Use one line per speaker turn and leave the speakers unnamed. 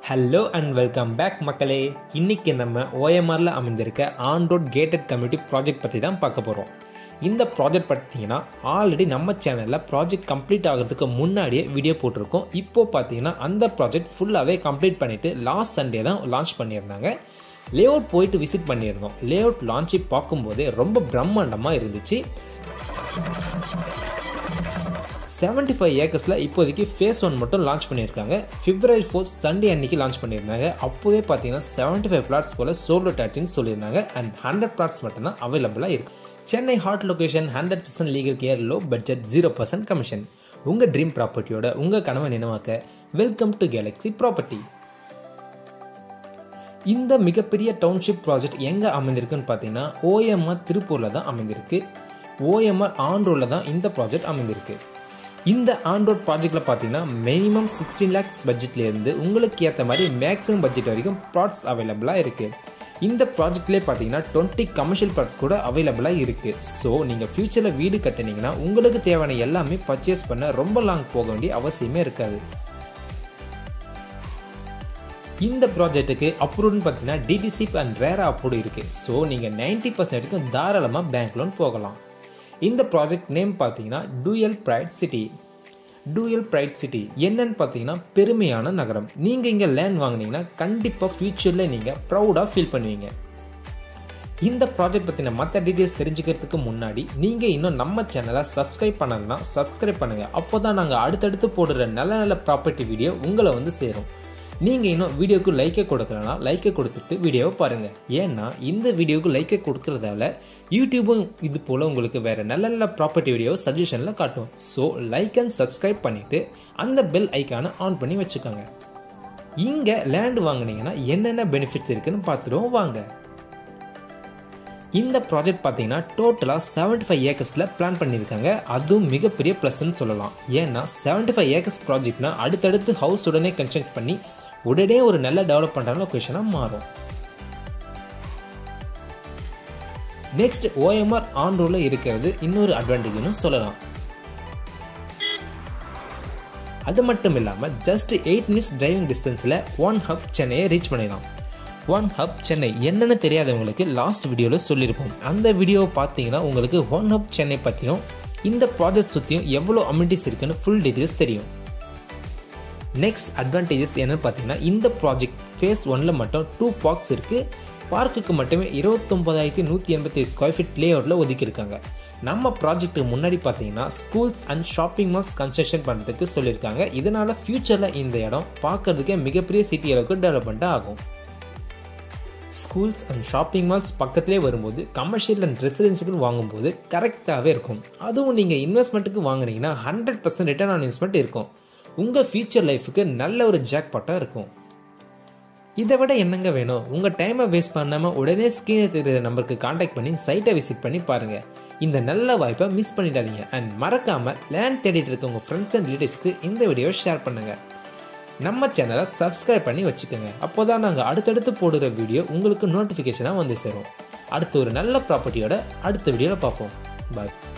hello and welcome back மக்களே இன்னைக்கு நம்ம ஓஎம்ஆரில் அமைந்திருக்க on road gated community project பற்றி தான் பார்க்க போகிறோம் இந்த ப்ராஜெக்ட் பார்த்தீங்கன்னா ஆல்ரெடி நம்ம சேனலில் ப்ராஜெக்ட் கம்ப்ளீட் ஆகிறதுக்கு முன்னாடியே வீடியோ போட்டிருக்கோம் இப்போ பார்த்தீங்கன்னா அந்த ப்ராஜெக்ட் ஃபுல்லாகவே கம்ப்ளீட் பண்ணிவிட்டு லாஸ்ட் சண்டே தான் லான்ச் பண்ணியிருந்தாங்க லே அவுட் போயிட்டு விசிட் பண்ணியிருந்தோம் லே அவுட் லான்ச்சு பார்க்கும்போதே ரொம்ப பிரம்மாண்டமாக இருந்துச்சு செவன்டி ஃபைவ் ஏக்கர்ஸில் இப்போதைக்கு ஃபேஸ் ஒன் மட்டும் லான்ச் பண்ணியிருக்காங்க பிப்ரவரி ஃபோர்த் சண்டே அன்னைக்கு லான்ச் பண்ணியிருந்தாங்க அப்போவே பார்த்தீங்கன்னா செவன்டி ஃபைவ் பிளாட்ஸ் போல் சோலோ டேட்சின்னு சொல்லியிருந்தாங்க அண்ட் ஹண்ட்ரட் பிளாட்ஸ் மட்டும்தான் அவைலபிளாக இருக்கு Chennai hot location hundred percent legal care low budget zero percent commission உங்கள் ட்ரீம் ப்ராப்பர்ட்டியோட உங்கள் கனவை நினைவாக்க வெல்கம் டு கேலக்ஸி ப்ராப்பர்ட்டி இந்த மிகப்பெரிய டவுன்ஷிப் ப்ராஜெக்ட் எங்கே அமைந்திருக்குன்னு பார்த்தீங்கன்னா ஓஎம்ஆர் திருப்பூரில் தான் அமைந்திருக்கு ஓஎம்ஆர் ஆண்ட்ரோவில் தான் இந்த ப்ராஜெக்ட் அமைந்திருக்கு இந்த ஆண்ட்ரோட் ப்ராஜெக்டில் பார்த்தீங்கன்னா மினிமம் சிக்ஸ்டீன் லேக்ஸ் பட்ஜெட்லேருந்து உங்களுக்கு ஏற்ற மாதிரி மேக்ஸிமம் பட்ஜெட் வரைக்கும் ப்ராட்ஸ் அவைலபிளாக இருக்குது இந்த ப்ராஜெக்ட்லேயே பார்த்தீங்கன்னா டுவெண்ட்டி கமர்ஷியல் ப்ராட்ஸ் கூட அவைலபிளாக இருக்குது ஸோ நீங்கள் ஃப்யூச்சரில் வீடு கட்டினீங்கன்னா உங்களுக்கு தேவையான எல்லாமே பர்ச்சேஸ் பண்ண ரொம்ப லாங் போக வேண்டிய அவசியமே இருக்காது இந்த ப்ராஜெக்ட்டுக்கு அப்ரூவ்னு பார்த்தீங்கன்னா டிடிசி அண்ட் வேற அப்ரூவ் இருக்குது ஸோ நீங்கள் நைன்ட்டி பர்சன்ட் வரைக்கும் தாராளமாக பேங்க் லோன் போகலாம் இந்த ப்ராஜெக்ட் நேம் பார்த்தீங்கன்னா dual pride city dual pride city என்னன்னு பார்த்தீங்கன்னா பெருமையான நகரம் நீங்கள் இங்கே லேண்ட் வாங்கினீங்கன்னா கண்டிப்பாக ஃப்யூச்சரில் நீங்கள் ப்ரௌடாக ஃபீல் பண்ணுவீங்க இந்த ப்ராஜெக்ட் பற்றின மற்ற டீட்டெயில்ஸ் தெரிஞ்சுக்கிறதுக்கு முன்னாடி நீங்கள் இன்னும் நம்ம சேனலை சப்ஸ்கிரைப் பண்ணலன்னா சப்ஸ்கிரைப் பண்ணுங்கள் அப்போ தான் நாங்கள் அடுத்தடுத்து போடுற நல்ல நல்ல ப்ராப்பர்ட்டி வீடியோ உங்களை வந்து சேரும் நீங்கள் இன்னும் வீடியோக்கு லைக்கை கொடுக்கலனா லைக்கை கொடுத்துட்டு வீடியோவை பாருங்கள் ஏன்னா இந்த வீடியோவுக்கு லைக்கை கொடுக்கறதால யூடியூபும் இது போல் உங்களுக்கு வேறு நல்ல நல்ல ப்ராப்பர்ட்டி வீடியோவை சஜஷனில் காட்டும் ஸோ லைக் அண்ட் சப்ஸ்கிரைப் பண்ணிவிட்டு அந்த பெல் ஐக்கானை ஆன் பண்ணி வச்சுக்கோங்க இங்கே லேண்ட் வாங்கினீங்கன்னா என்னென்ன பெனிஃபிட்ஸ் இருக்குன்னு பார்த்துடுவோம் வாங்க இந்த ப்ராஜெக்ட் பார்த்தீங்கன்னா டோட்டலாக செவன்டி ஃபைவ் ஏக்கர்ஸில் பிளான் பண்ணியிருக்காங்க அதுவும் மிகப்பெரிய ப்ளஸ்ன்னு சொல்லலாம் ஏன்னா செவன்டி ஃபைவ் ஏக்கர்ஸ் ப்ராஜெக்ட்னா அடுத்தடுத்து ஹவுஸ் உடனே கன்ஸ்ட்ரக்ட் பண்ணி உடனே ஒரு நல்ல டெவலப் பண்ணுற லொக்கேஷனாக மாறும் நெக்ஸ்ட் ஓஎம்ஆர் ஆன் ரோல இருக்கிறது இன்னொரு அட்வான்டேஜ்னு சொல்லலாம் அது மட்டும் இல்லாமல் ஜஸ்ட் எயிட் மினிட்ஸ் டிரைவிங் டிஸ்டன்ஸில் ஒன் ஹப் சென்னையை ரீச் பண்ணிடலாம் ஒன் ஹப் சென்னை என்னென்னு தெரியாதவங்களுக்கு லாஸ்ட் வீடியோவில் சொல்லியிருப்போம் அந்த வீடியோவை பார்த்தீங்கன்னா உங்களுக்கு ஒன் ஹப் சென்னை பற்றியும் இந்த ப்ராஜெக்ட் சுற்றியும் எவ்வளோ அம்யூனிட்டிஸ் இருக்குன்னு ஃபுல் டீட்டெயில்ஸ் தெரியும் நெக்ஸ்ட் அட்வான்டேஜஸ் என்னன்னு பார்த்தீங்கன்னா இந்த ப்ராஜெக்ட் ஃபேஸ் ஒனில் மட்டும் டூ பார்க்ஸ் இருக்குது பார்க்குக்கு மட்டுமே இருபத்தொம்பதாயிரத்தி நூற்றி எண்பத்தி ஸ்கொயர் ஃபீட் லே அவுட்டில் ஒதுக்கியிருக்காங்க நம்ம ப்ராஜெக்ட்டுக்கு முன்னாடி பார்த்தீங்கன்னா schools and shopping malls construction பண்ணுறதுக்கு சொல்லியிருக்காங்க இதனால் ஃப்யூச்சரில் இந்த இடம் பார்க்கறதுக்கே மிகப்பெரிய சிட்டி அளவுக்கு டெவலப்மெண்ட் ஆகும் ஸ்கூல்ஸ் அண்ட் ஷாப்பிங் மால்ஸ் பக்கத்துலேயே வரும்போது கமர்ஷியல் அண்ட் ரெசிடென்சியல் வாங்கும்போது கரெக்டாகவே இருக்கும் அதுவும் நீங்கள் இன்வெஸ்ட்மெண்ட்டுக்கு வாங்குனீங்கன்னா hundred percent return on investment இருக்கும் உங்கள் ஃபியூச்சர் லைஃபுக்கு நல்ல ஒரு ஜாக்பாட்டாக இருக்கும் இதை விட என்னங்க வேணும் உங்கள் டைமை வேஸ்ட் பண்ணாமல் உடனே ஸ்க்ரீனை தெரிகிற நம்பருக்கு காண்டாக்ட் பண்ணி சைட்டை விசிட் பண்ணி பாருங்கள் இந்த நல்ல வாய்ப்பை மிஸ் பண்ணிடாதீங்க அண்ட் மறக்காமல் லேண்ட் தேடிட்டு இருக்க உங்கள் ஃப்ரெண்ட்ஸ் அண்ட் ரிலேட்டிவ்ஸ்க்கு இந்த வீடியோவை ஷேர் பண்ணுங்கள் நம்ம சேனலை சப்ஸ்கிரைப் பண்ணி வச்சுக்கோங்க அப்போ தான் நாங்கள் அடுத்தடுத்து போடுற வீடியோ உங்களுக்கு நோட்டிஃபிகேஷனாக வந்து சேரும் அடுத்து ஒரு நல்ல ப்ராப்பர்ட்டியோட அடுத்த வீடியோவில் பார்ப்போம் பாய்